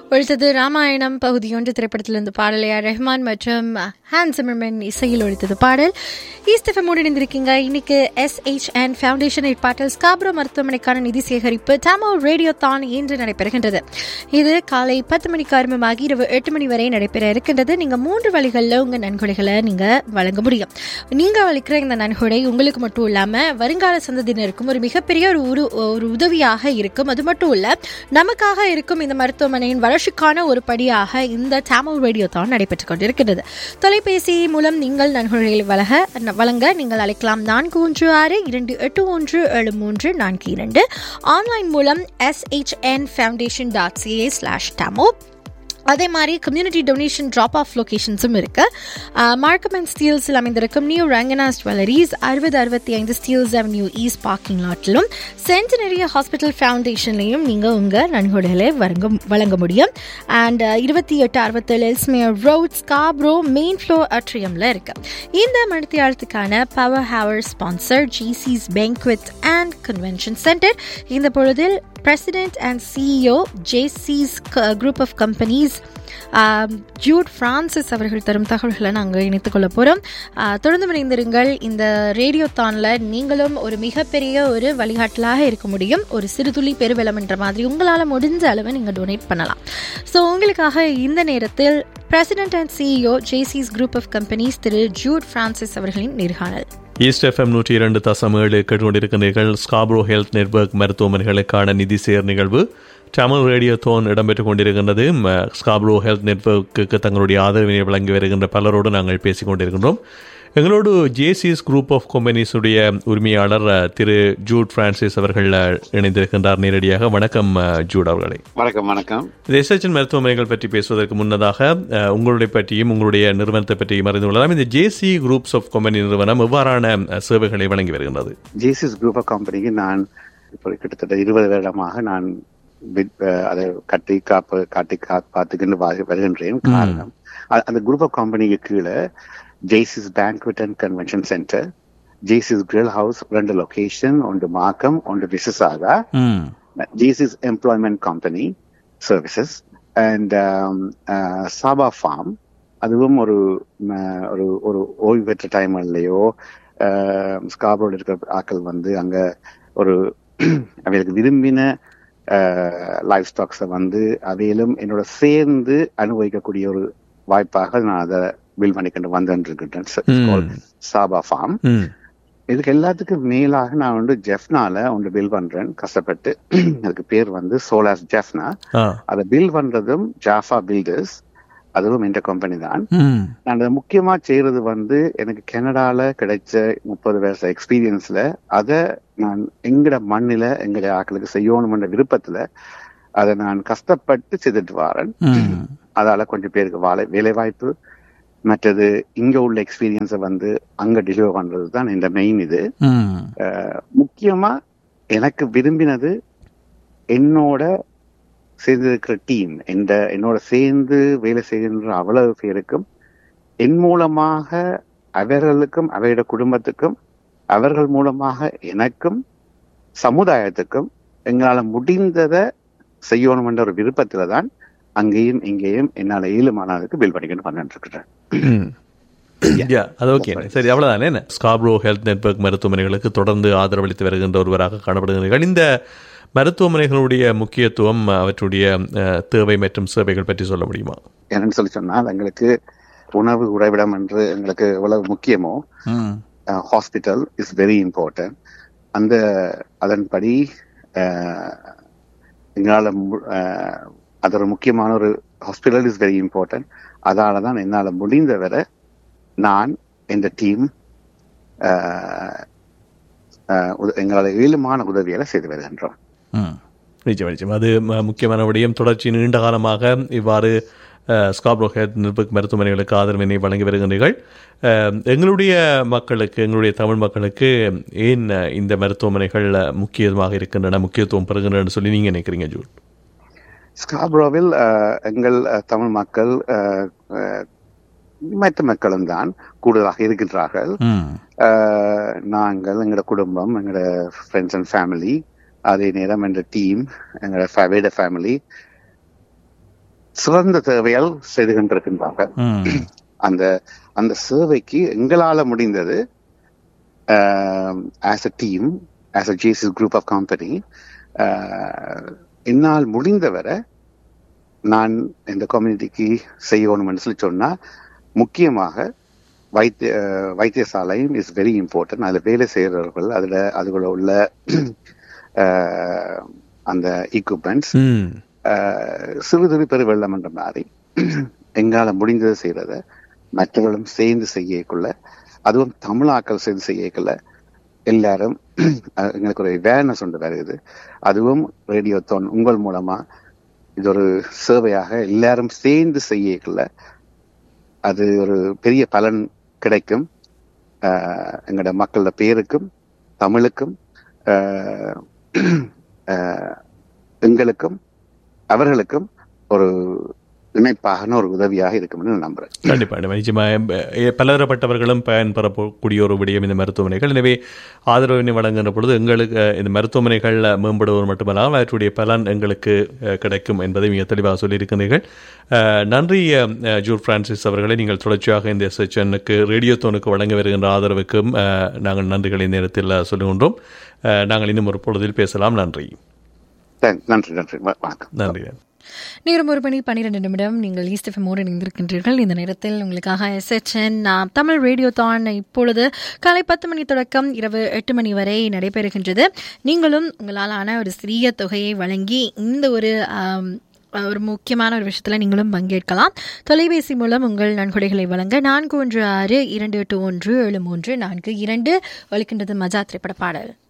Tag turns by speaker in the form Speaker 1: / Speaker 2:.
Speaker 1: ஒழித்தது ராமாயணம் பகுதி ஒன்று திரைப்படத்திலிருந்து பாடல் ஏ ஆர் ரெஹ்மான் மற்றும் ஹான் சிமர்மன் இசையில் ஒழித்தது பாடல் ஈஸ்ட் மூடி இணைந்திருக்கீங்க இன்னைக்கு எஸ் எச் என் ஃபவுண்டேஷன் ஏற்பாட்டில் ஸ்காப்ரோ மருத்துவமனைக்கான நிதி சேகரிப்பு டாமோ ரேடியோ தான் இன்று நடைபெறுகின்றது இது காலை பத்து மணிக்கு ஆரம்பமாகி இரவு எட்டு மணி வரை நடைபெற இருக்கின்றது நீங்க மூன்று வழிகளில் உங்க நன்கொடைகளை நீங்க வழங்க முடியும் நீங்க அளிக்கிற இந்த நன்கொடை உங்களுக்கு மட்டும் இல்லாம வருங்கால சந்ததியினருக்கும் ஒரு மிகப்பெரிய ஒரு உரு ஒரு உதவியாக இருக்கும் அது மட்டும் இல்ல நமக்காக இருக்கும் இந்த மருத்துவமனையின் வளர்ச்சிக்கான ஒரு படியாக இந்த டாமோ ரேடியோ தான் நடைபெற்றுக் கொண்டிருக்கிறது தொலைபேசி மூலம் நீங்கள் நன்கொடைகளை வழங்க வழங்க நீங்கள் அழைக்கலாம் நான்கு ஒன்று ஆறு இரண்டு எட்டு ஒன்று ஏழு மூன்று நான்கு இரண்டு ஆன்லைன் மூலம் SHN foundation dot CA slash டாமோ அதே மாதிரி கம்யூனிட்டி டொனேஷன் ட்ராப் ஆஃப் லொகேஷன்ஸும் இருக்கு மார்க்கம் அண்ட் ஸ்டீல்ஸில் அமைந்திருக்கும் நியூ ரங்கனாஸ் ஜுவல்லரிஸ் அறுபது அறுபத்தி ஐந்து ஸ்டீல்ஸ் அவென்யூ ஈஸ்ட் பார்க்கிங் லாட்டிலும் சென்டினரி ஹாஸ்பிட்டல் ஃபவுண்டேஷன்லையும் நீங்கள் உங்கள் நன்கொடைகளை வழங்க வழங்க முடியும் அண்ட் இருபத்தி எட்டு அறுபத்தேழு Ellesmere road Scarborough main floor அட்ரியமில் இருக்கு இந்த மணித்தியாலத்துக்கான பவர் ஹவர் ஸ்பான்சர் ஜிசிஸ் பேங்க்வித் அண்ட் கன்வென்ஷன் சென்டர் இந்த பொழுதில் பிரசிடென்ட் அண்ட் சிஇஓ ஜேசிஸ் group of companies Jude Francis அவர்கள் தரும் தகவல்களை நாங்கள் இணைத்துக் கொள்ள போகிறோம் தொடர்ந்து இணைந்திருங்கள் இந்த ரேடியோ தானில் நீங்களும் ஒரு மிகப்பெரிய ஒரு வழிகாட்டலாக இருக்க முடியும் ஒரு சிறுதுளி பெருவெளம் என்ற மாதிரி உங்களால் முடிஞ்ச அளவு நீங்கள் டொனேட் பண்ணலாம் ஸோ உங்களுக்காக இந்த நேரத்தில் பிரசிடென்ட் அண்ட் சிஇஓ ஜேசிஸ் குரூப் ஆஃப் கம்பெனிஸ் திரு ஜூட் பிரான்சிஸ் அவர்களின் நேர்காணல்
Speaker 2: ஈஸ்ட் எஃப்எம் நூற்றி இரண்டு தசம் ஏழு கேட்டுக்கொண்டிருக்கின்றீர்கள் ஸ்காப்ரோ ஹெல்த் நெட்வொர்க் மருத்துவமனைகளுக்கான நிதி சேர் நிகழ்வு தமிழ் ரேடியோ தோன் இடம்பெற்றுக் கொண்டிருக்கின்றது ஸ்காப்ரோ ஹெல்த் நெட்வொர்க்குக்கு தங்களுடைய ஆதரவினை வழங்கி வருகின்ற பலரோடு நாங்கள் பேசிக் கொண்டிருக்கின்றோம் எங்களோடு ஜேசிஎஸ் குரூப் ஆஃப் கம்பெனிஸுடைய உரிமையாளர் திரு ஜூட் பிரான்சிஸ் அவர்கள் இணைந்திருக்கின்றார் நேரடியாக வணக்கம் ஜூட் அவர்களை
Speaker 3: வணக்கம் வணக்கம்
Speaker 2: எஸ்எச்என் மருத்துவமனைகள் பற்றி பேசுவதற்கு முன்னதாக உங்களுடைய பற்றியும் உங்களுடைய நிறுவனத்தை பற்றியும் அறிந்து கொள்ளலாம் இந்த ஜேசி குரூப்ஸ் ஆஃப் கம்பெனி நிறுவனம் எவ்வாறான சேவைகளை வழங்கி வருகின்றது
Speaker 3: ஜேசிஎஸ் குரூப் ஆஃப் கம்பெனிக்கு நான் இப்போ கிட்டத்தட்ட இருபது வருடமாக நான் அதை கட்டி காப்பு காட்டி பார்த்துக்கிட்டு வருகின்றேன் காரணம் அந்த குரூப் ஆஃப் கம்பெனிக்கு கீழே Jaycees banquet and convention centre Jaycees grill house ரெண்டு லொகேஷன் ஒன்று மாக்கம் ஒன்று விசஸாக Jaycees employment company services and Sabah form அதுவும் ஒரு ஒரு ஒரு ஓய்வு பெற்ற டைம்லையோ ஸ்காபோர்டு இருக்கிற ஆக்கள் வந்து அங்க ஒரு அவைகளுக்கு விரும்பின லைஃப் ஸ்டாக்ஸை வந்து அவையிலும் என்னோட சேர்ந்து அனுபவிக்கக்கூடிய ஒரு வாய்ப்பாக நான் அதை பில் பண்ணிக்கிட்டு வந்துருக்கிட்டேன் சாபா ஃபார்ம் இதுக்கு எல்லாத்துக்கும் மேலாக நான் வந்து ஜெஃப்னால ஒன்று பில் பண்றேன் கஷ்டப்பட்டு அதுக்கு பேர் வந்து சோலாஸ் ஜெஃப்னா அதை பில் பண்றதும் ஜாஃபா பில்டர்ஸ் அதுவும் இந்த கம்பெனி தான் நான் அதை முக்கியமா செய்யறது வந்து எனக்கு கனடால கிடைச்ச முப்பது வருஷ எக்ஸ்பீரியன்ஸ்ல அதை நான் எங்கட மண்ணில எங்கட ஆக்களுக்கு செய்யணும்ன்ற விருப்பத்துல அதை நான் கஷ்டப்பட்டு செய்துட்டு வரேன் அதால கொஞ்சம் பேருக்கு வாழை வேலை வாய்ப்பு மற்றது இங்க உள்ள எக்ஸ்பீரியன்ஸை வந்து அங்க டெலிவர் பண்றது தான் இந்த மெயின் இது முக்கியமா எனக்கு விரும்பினது என்னோட சேர்ந்திருக்கிற டீம் என்ற என்னோட சேர்ந்து வேலை செய்கின்ற அவ்வளவு பேருக்கும் என் மூலமாக அவர்களுக்கும் அவருடைய குடும்பத்துக்கும் அவர்கள் மூலமாக எனக்கும் சமுதாயத்துக்கும் எங்களால முடிந்ததை செய்யணும் என்ற ஒரு விருப்பத்துல தான் அங்கேயும் இங்கேயும் என்னால ஏழுமானதுக்கு பில் பண்ணிக்கிட்டு பண்ணிட்டு இருக்கிறேன்
Speaker 2: அது ஓகே சரி அவ்வளவுதானே ஸ்காப்ரோ ஹெல்த் நெட்வொர்க் மருத்துவமனைகளுக்கு தொடர்ந்து ஆதரவளித்து வருகின்ற ஒருவராக காணப்படுகிறீர்கள் இந்த மருத்துவமனைகளுடைய முக்கியத்துவம் அவற்றுடைய தேவை மற்றும் சேவைகள் பற்றி சொல்ல முடியுமா
Speaker 3: என்னன்னு சொல்லி சொன்னால் எங்களுக்கு உணவு உறைவிடம் என்று எங்களுக்கு எவ்வளவு முக்கியமோ ஹாஸ்பிட்டல் இஸ் வெரி இம்பார்ட்டன்ட் அந்த அதன்படி எங்களால் அது ஒரு முக்கியமான ஒரு ஹாஸ்பிட்டல் இஸ் வெரி இம்பார்ட்டன்ட் அதால தான் என்னால் முடிந்த வரை நான் இந்த டீம் எங்களால் ஏழுமான உதவிகளை செய்து வருகின்றோம்
Speaker 2: நிச்சயம் நிச்சயம் அது முக்கியமான விடயம் தொடர்ச்சி நீண்ட காலமாக இவ்வாறு ஸ்காப்ரோ ஹெல்த் நிர்பக் மருத்துவமனைகளுக்கு ஆதரவினை வழங்கி வருகின்றீர்கள் எங்களுடைய மக்களுக்கு எங்களுடைய தமிழ் மக்களுக்கு ஏன் இந்த மருத்துவமனைகள் முக்கியமாக இருக்கின்றன முக்கியத்துவம் பெறுகின்றன சொல்லி நீங்க நினைக்கிறீங்க ஜூட்
Speaker 3: ஸ்காப்ரோவில் எங்கள் தமிழ் மக்கள் மற்ற மக்களும் தான் கூடுதலாக இருக்கின்றார்கள் நாங்கள் எங்களோட குடும்பம் எங்களோட ஃப்ரெண்ட்ஸ் அண்ட் ஃபேமிலி அதே நேரம் என்ற டீம் எங்களோட வேட ஃபேமிலி சிறந்த தேவையால் செய்து கொண்டிருக்கின்றார்கள்
Speaker 2: ம்
Speaker 3: அந்த அந்த சேவைக்கு எங்களால முடிந்தது as a team as a ஜேசிஸ் குரூப் ஆஃப் கம்பெனி என்னால் முடிந்தவரை நான் இந்த கம்யூனிட்டிக்கு செய்யணும்னு சொல்லி சொன்னா முக்கியமாக வைத்திய அஹ், வைத்தியசாலையும் இஸ் வெரி இம்பார்ட்டன்ட் அதுல வேலை செய்கிறவர்கள் அதுல அதுல உள்ள அஹ், அந்த equipments
Speaker 2: ம்
Speaker 3: சிறுதுளி பெருவெள்ளம் என்ற மாதிரி எங்கால முடிந்ததை செய்யறத மற்றவர்களும் சேர்ந்து செய்யக்குள்ள அதுவும் தமிழாக்கள் சேர்ந்து செய்யக்குள்ள எல்லாரும் அஹ், எங்களுக்கு ஒரு அவேர்னஸ் ஒன்று வருது அதுவும் ரேடியோ தோன் உங்கள் மூலமா இது ஒரு சேவையாக எல்லாரும் சேர்ந்து செய்யக்குள்ள அது ஒரு பெரிய பலன் கிடைக்கும் அஹ், எங்களோட மக்களோட பேருக்கும் தமிழுக்கும் அஹ், அஹ், எங்களுக்கும் அவர்களுக்கும் ஒரு இணைப்பாக ஒரு உதவியாக இருக்கும்னு நான் நம்புறேன்
Speaker 2: கண்டிப்பா கண்டிப்பா. நிச்சயமா எ- பலதரப்பட்டவர்களும் பயன்பெறக்கூடிய ஒரு விடயம் இந்த மருத்துவமனைகள் எனவே ஆதரவினை வழங்குகின்ற பொழுது எங்களுக்கு அஹ், இந்த மருத்துவமனைகள் மேம்படுவது மட்டுமல்லாமல் அவற்றுடைய பலன் எங்களுக்கு அஹ், கிடைக்கும் என்பதை மிக தெளிவாக சொல்லியிருக்கிறீர்கள் அஹ், நன்றி அஹ், அஹ், ஜூர் பிரான்சிஸ் அவர்களை நீங்கள் தொடர்ச்சியாக இந்த எஸ்எச்எனுக்கு ரேடியோ தோனுக்கு வழங்க வருகின்ற ஆதரவுக்கும் அஹ், நாங்கள் நன்றிகளை இந்த நேரத்தில் அஹ், சொல்லுகின்றோம் அஹ், நாங்கள் இன்னும் ஒரு பொழுதில் பேசலாம் நன்றி
Speaker 3: Thank- நன்றி நன்றி வ- வணக்கம்
Speaker 2: நன்றி
Speaker 1: நேரம் ஒரு மணி பன்னிரெண்டு நிமிடம் நீங்கள் ஈஸ்டெஃபமோடு இணைந்திருக்கின்றீர்கள் இந்த நேரத்தில் உங்களுக்காக எஸ்எச்என் தமிழ் ரேடியோ தான் இப்பொழுது காலை பத்து மணி தொடக்கம் இரவு எட்டு மணி வரை நடைபெறுகின்றது நீங்களும் உங்களாலான ஒரு சிறிய தொகையை வழங்கி இந்த ஒரு ஆம், ஒரு முக்கியமான ஒரு விஷயத்தில் நீங்களும் பங்கேற்கலாம் தொலைபேசி மூலம் உங்கள் நன்கொடைகளை வழங்க நான்கு ஒன்று ஆறு இரண்டு எட்டு ஒன்று ஏழு மூன்று நான்கு இரண்டு ஒழிக்கின்றது மஜா திரைப்பட பாடல்